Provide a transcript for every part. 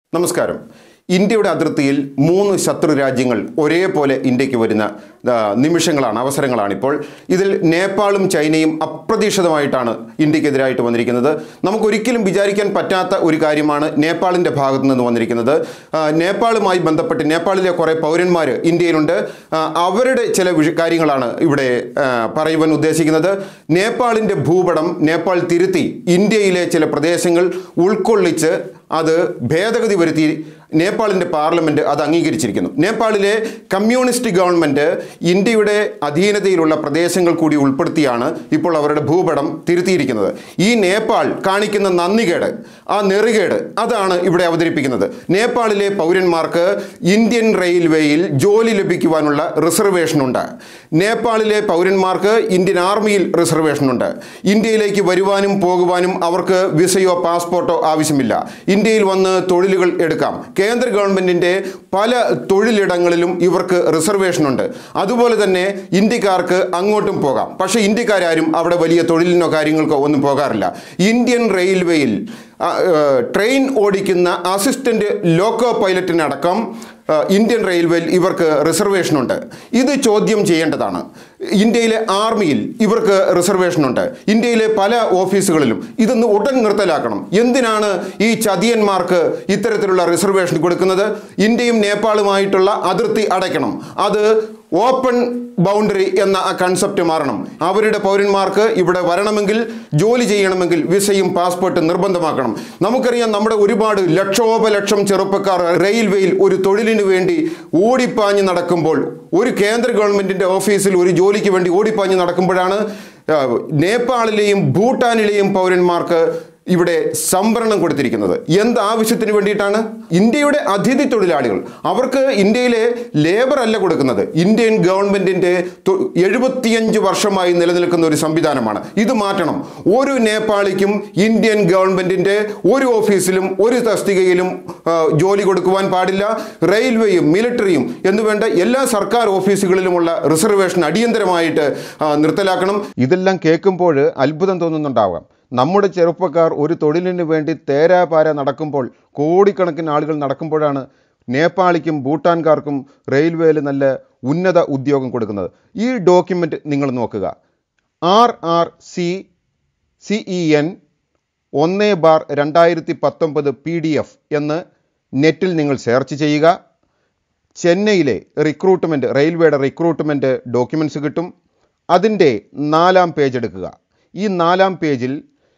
നമസ്കാരം ഇന്ത്യയുടെ അതിർത്തിയിൽ മൂന്ന് ശത്രു രാജ്യങ്ങൾ ഒരേപോലെ ഇന്ത്യക്ക് വരുന്ന ആ, നിമിഷങ്ങളാണ് അവസരങ്ങളാണ് ഇപ്പോൾ ഇതിൽ നേപ്പാളും ചൈനയും അപ്രതീക്ഷിതമായിട്ടാണ് ഇന്ത്യക്കെതിരായിട്ട് വന്നിരിക്കുന്നത് നമുക്കൊരിക്കലും വിചാരിക്കാൻ പറ്റാത്ത ഒരു കാര്യമാണ് നേപ്പാളിൻ്റെ ഭാഗത്തു നിന്ന് വന്നിരിക്കുന്നത് ആ, നേപ്പാളുമായി ബന്ധപ്പെട്ട് നേപ്പാളിലെ കുറേ പൗരന്മാർ ഇന്ത്യയിലുണ്ട് ആ, അവരുടെ ചില വിഷ കാര്യങ്ങളാണ് ഇവിടെ ആ, പറയുവാൻ ഉദ്ദേശിക്കുന്നത് നേപ്പാളിൻ്റെ ഭൂപടം നേപ്പാൾ തിരുത്തി ഇന്ത്യയിലെ ചില പ്രദേശങ്ങൾ ഉൾക്കൊള്ളിച്ച് അത് ഭേദഗതി വരുത്തി നേപ്പാളിൻ്റെ പാർലമെൻറ്റ് അത് അംഗീകരിച്ചിരിക്കുന്നു നേപ്പാളിലെ കമ്മ്യൂണിസ്റ്റ് ഗവൺമെൻറ് ഇന്ത്യയുടെ അധീനതയിലുള്ള പ്രദേശങ്ങൾ കൂടി ഉൾപ്പെടുത്തിയാണ് ഇപ്പോൾ അവരുടെ ഭൂപടം തിരുത്തിയിരിക്കുന്നത് ഈ നേപ്പാൾ കാണിക്കുന്ന നന്ദികേട് ആ നെറുകേട് അതാണ് ഇവിടെ അവതരിപ്പിക്കുന്നത് നേപ്പാളിലെ പൗരന്മാർക്ക് ഇന്ത്യൻ റെയിൽവേയിൽ ജോലി ലഭിക്കുവാനുള്ള റിസർവേഷനുണ്ട് നേപ്പാളിലെ പൗരന്മാർക്ക് ഇന്ത്യൻ ആർമിയിൽ റിസർവേഷനുണ്ട് ഇന്ത്യയിലേക്ക് വരുവാനും പോകുവാനും അവർക്ക് വിസയോ പാസ്പോർട്ടോ ആവശ്യമില്ല ഇന്ത്യയിൽ വന്ന് തൊഴിലുകൾ എടുക്കാം കേന്ദ്ര ഗവൺമെൻറ്റിൻ്റെ പല തൊഴിലിടങ്ങളിലും ഇവർക്ക് റിസർവേഷനുണ്ട് അതുപോലെ തന്നെ ഇന്ത്യക്കാർക്ക് അങ്ങോട്ടും പോകാം പക്ഷേ ഇന്ത്യക്കാരും അവിടെ വലിയ തൊഴിലിനോ കാര്യങ്ങൾക്കോ ഒന്നും പോകാറില്ല ഇന്ത്യൻ റെയിൽവേയിൽ ആ, ഏ, ട്രെയിൻ ഓടിക്കുന്ന അസിസ്റ്റന്റ് ലോക്കോ പൈലറ്റിനടക്കം ആ, ഇന്ത്യൻ റെയിൽവേയിൽ ഇവർക്ക് റിസർവേഷനുണ്ട് ഇത് ചോദ്യം ചെയ്യേണ്ടതാണ് ഇന്ത്യയിലെ ആർമിയിൽ ഇവർക്ക് റിസർവേഷനുണ്ട് ഇന്ത്യയിലെ പല ഓഫീസുകളിലും ഇതൊന്ന് ഉടൻ നിർത്തലാക്കണം എന്തിനാണ് ഈ ചതിയന്മാർക്ക് ഇത്തരത്തിലുള്ള റിസർവേഷൻ കൊടുക്കുന്നത് ഇന്ത്യയും നേപ്പാളുമായിട്ടുള്ള അതിർത്തി അടയ്ക്കണം അത് ഓപ്പൺ ബൗണ്ടറി എന്ന ആ കൺസെപ്റ്റ് മാറണം അവരുടെ പൗരന്മാർക്ക് ഇവിടെ വരണമെങ്കിൽ ജോലി ചെയ്യണമെങ്കിൽ വിസയും പാസ്പോർട്ടും നിർബന്ധമാക്കണം നമുക്കറിയാം നമ്മുടെ ഒരുപാട് ലക്ഷോപലക്ഷം ചെറുപ്പക്കാർ റെയിൽവേയിൽ ഒരു തൊഴിലിന് വേണ്ടി ഓടിപ്പാഞ്ഞ് നടക്കുമ്പോൾ ഒരു കേന്ദ്ര ഗവൺമെൻറ്റിൻ്റെ ഓഫീസിൽ ഒരു ജോലിക്ക് വേണ്ടി ഓടിപ്പാഞ്ഞ് നടക്കുമ്പോഴാണ് ആ, നേപ്പാളിലെയും ഭൂട്ടാനിലെയും പൗരന്മാർക്ക് ഇവിടെ സംവരണം കൊടുത്തിരിക്കുന്നത് എന്ത് ആവശ്യത്തിന് വേണ്ടിയിട്ടാണ് ഇന്ത്യയുടെ അതിഥി തൊഴിലാളികൾ അവർക്ക് ഇന്ത്യയിലെ ലേബർ അല്ല കൊടുക്കുന്നത് ഇന്ത്യൻ ഗവൺമെന്റിന്റെ തൊ- എഴുപത്തിയഞ്ച് വർഷമായി നിലനിൽക്കുന്ന ഒരു സംവിധാനമാണ് ഇത് മാറ്റണം ഒരു നേപ്പാളിക്കും ഇന്ത്യൻ ഗവൺമെന്റിന്റെ ഒരു ഓഫീസിലും ഒരു തസ്തികയിലും ആ, ജോലി കൊടുക്കുവാൻ പാടില്ല റെയിൽവേയും മിലിറ്ററിയും എന്ന് വേണ്ട എല്ലാ സർക്കാർ ഓഫീസുകളിലുമുള്ള റിസർവേഷൻ അടിയന്തരമായിട്ട് ആ, നിർത്തലാക്കണം ഇതെല്ലാം കേൾക്കുമ്പോൾ അത്ഭുതം തോന്നുന്നുണ്ടാവാം നമ്മുടെ ചെറുപ്പക്കാർ ഒരു തൊഴിലിന് വേണ്ടി തേരാപാര നടക്കുമ്പോൾ കോടിക്കണക്കിന് ആളുകൾ നടക്കുമ്പോഴാണ് നേപ്പാളിക്കും ഭൂട്ടാൻകാർക്കും റെയിൽവേയിൽ നല്ല ഉന്നത ഉദ്യോഗം കൊടുക്കുന്നത് ഈ ഡോക്യുമെൻ്റ് നിങ്ങൾ നോക്കുക R R C C E N ഒന്ന് ബാർ രണ്ടായിരത്തി പത്തൊമ്പത് പി ഡി എഫ് എന്ന് നെറ്റിൽ നിങ്ങൾ സെർച്ച് ചെയ്യുക ചെന്നൈയിലെ റിക്രൂട്ട്മെൻറ്റ് റെയിൽവേയുടെ റിക്രൂട്ട്മെൻറ്റ് ഡോക്യുമെൻറ്റ്സ് കിട്ടും അതിൻ്റെ നാലാം പേജ് എടുക്കുക ഈ നാലാം പേജിൽ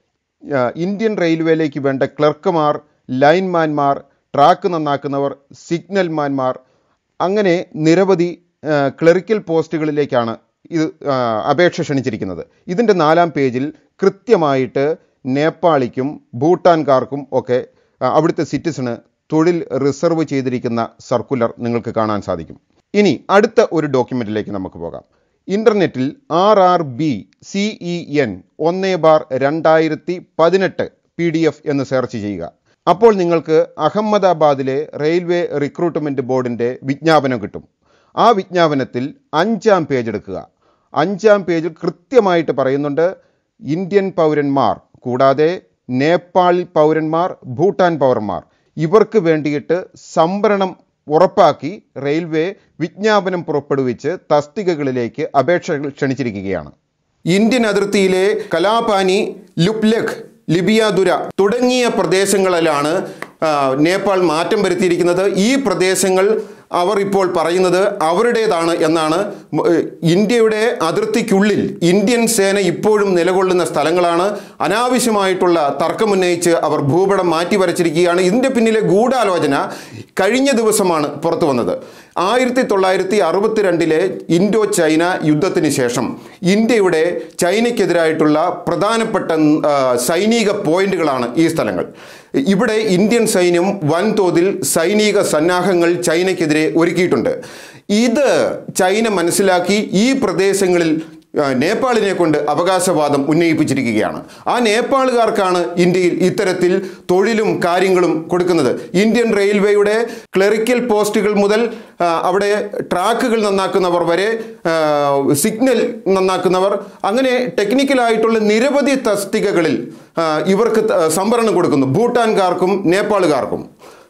ആ, ഇന്ത്യൻ റെയിൽവേയിലേക്ക് വേണ്ട ക്ലർക്കുമാർ ലൈൻമാൻമാർ ട്രാക്ക് നന്നാക്കുന്നവർ സിഗ്നൽമാൻമാർ അങ്ങനെ നിരവധി ആ, ക്ലറിക്കൽ പോസ്റ്റുകളിലേക്കാണ് ഇത് ആ, അപേക്ഷ ക്ഷണിച്ചിരിക്കുന്നത് ഇതിൻ്റെ നാലാം പേജിൽ കൃത്യമായിട്ട് നേപ്പാളിക്കും ഭൂട്ടാൻകാർക്കും ഒക്കെ ആ, അവിടുത്തെ സിറ്റിസണ് തൊഴിൽ റിസർവ് ചെയ്തിരിക്കുന്ന സർക്കുലർ നിങ്ങൾക്ക് കാണാൻ സാധിക്കും ഇനി അടുത്ത ഒരു ഡോക്യുമെൻറ്റിലേക്ക് നമുക്ക് പോകാം ഇൻ്റർനെറ്റിൽ R R B C E N ഒന്ന് ബാർ രണ്ടായിരത്തി പതിനെട്ട് പി ഡി എഫ് എന്ന് സെർച്ച് ചെയ്യുക അപ്പോൾ നിങ്ങൾക്ക് അഹമ്മദാബാദിലെ റെയിൽവേ റിക്രൂട്ട്മെൻറ്റ് ബോർഡിൻ്റെ വിജ്ഞാപനം കിട്ടും ആ വിജ്ഞാപനത്തിൽ അഞ്ചാം പേജ് എടുക്കുക അഞ്ചാം പേജിൽ കൃത്യമായിട്ട് പറയുന്നുണ്ട് ഇന്ത്യൻ പൗരന്മാർ കൂടാതെ നേപ്പാൾ പൗരന്മാർ ഭൂട്ടാൻ പൗരന്മാർ ഇവർക്ക് വേണ്ടിയിട്ട് സംവരണം ഉറപ്പാക്കി റെയിൽവേ വിജ്ഞാപനം പുറപ്പെടുവിച്ച് തസ്തികകളിലേക്ക് അപേക്ഷകൾ ക്ഷണിച്ചിരിക്കുകയാണ് ഇന്ത്യൻ അതിർത്തിയിലെ കലാപാനി ലുപ്ലഖ് ലിബിയാദുര തുടങ്ങിയ പ്രദേശങ്ങളിലാണ് ആ, നേപ്പാൾ മാറ്റം വരുത്തിയിരിക്കുന്നത് ഈ പ്രദേശങ്ങൾ അവർ ഇപ്പോൾ പറയുന്നത് അവരുടേതാണ് എന്നാണ് മ- ഏ, ഇന്ത്യയുടെ അതിർത്തിക്കുള്ളിൽ ഇന്ത്യൻ സേന ഇപ്പോഴും നിലകൊള്ളുന്ന സ്ഥലങ്ങളാണ് അനാവശ്യമായിട്ടുള്ള തർക്കമുന്നയിച്ച് അവർ ഭൂപടം മാറ്റി വരച്ചിരിക്കുകയാണ് ഇതിൻ്റെ പിന്നിലെ ഗൂഢാലോചന കഴിഞ്ഞ ദിവസമാണ് പുറത്തു വന്നത് ആയിരത്തി തൊള്ളായിരത്തി അറുപത്തിരണ്ടിലെ ഇൻഡോ ചൈന യുദ്ധത്തിന് ശേഷം ഇന്ത്യയുടെ ചൈനയ്ക്കെതിരായിട്ടുള്ള പ്രധാനപ്പെട്ട ആ, സൈനിക പോയിന്റുകളാണ് ഈ സ്ഥലങ്ങൾ ഇവിടെ ഇന്ത്യൻ സൈന്യം വൻതോതിൽ സൈനിക സന്നാഹങ്ങൾ ചൈനയ്ക്കെതിരെ ഒരുക്കിയിട്ടുണ്ട് ഇത് ചൈന മനസ്സിലാക്കി ഈ പ്രദേശങ്ങളിൽ ആ, നേപ്പാളിനെ കൊണ്ട് അവകാശവാദം ഉന്നയിപ്പിച്ചിരിക്കുകയാണ് ആ നേപ്പാളുകാർക്കാണ് ഇന്ത്യയിൽ ഇത്തരത്തിൽ തൊഴിലും കാര്യങ്ങളും കൊടുക്കുന്നത് ഇന്ത്യൻ റെയിൽവേയുടെ ക്ലറിക്കൽ പോസ്റ്റുകൾ മുതൽ ആ, അവിടെ ട്രാക്കുകൾ നന്നാക്കുന്നവർ വരെ ആ, സിഗ്നൽ നന്നാക്കുന്നവർ അങ്ങനെ ടെക്നിക്കലായിട്ടുള്ള നിരവധി തസ്തികകളിൽ ആ, ഇവർക്ക് ത- സംവരണം കൊടുക്കുന്നു ഭൂട്ടാൻകാർക്കും നേപ്പാളുകാർക്കും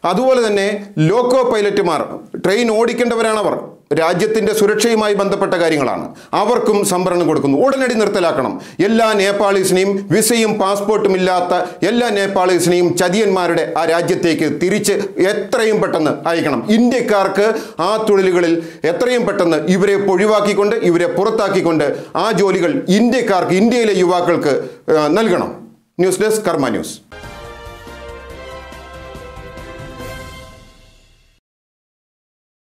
അതുപോലെ തന്നെ ലോക്കോ പൈലറ്റുമാർ ട്രെയിൻ ഓടിക്കേണ്ടവരാണവർ രാജ്യത്തിൻ്റെ സുരക്ഷയുമായി ബന്ധപ്പെട്ട കാര്യങ്ങളാണ് അവർക്കും സംവരണം കൊടുക്കുന്നു ഉടനടി നിർത്തലാക്കണം എല്ലാ നേപ്പാളീസിനെയും വിസയും പാസ്പോർട്ടും ഇല്ലാത്ത എല്ലാ നേപ്പാളീസിനെയും ചതിയന്മാരുടെ ആ രാജ്യത്തേക്ക് തിരിച്ച് എത്രയും പെട്ടെന്ന് അയക്കണം ഇന്ത്യക്കാർക്ക് ആ തൊഴിലുകളിൽ എത്രയും പെട്ടെന്ന് ഇവരെ ഒഴിവാക്കിക്കൊണ്ട് ഇവരെ പുറത്താക്കിക്കൊണ്ട് ആ ജോലികൾ ഇന്ത്യക്കാർക്ക് ഇന്ത്യയിലെ യുവാക്കൾക്ക് ആ, നൽകണം ന്യൂസ് ഡെസ്ക് കർമ്മ ന്യൂസ്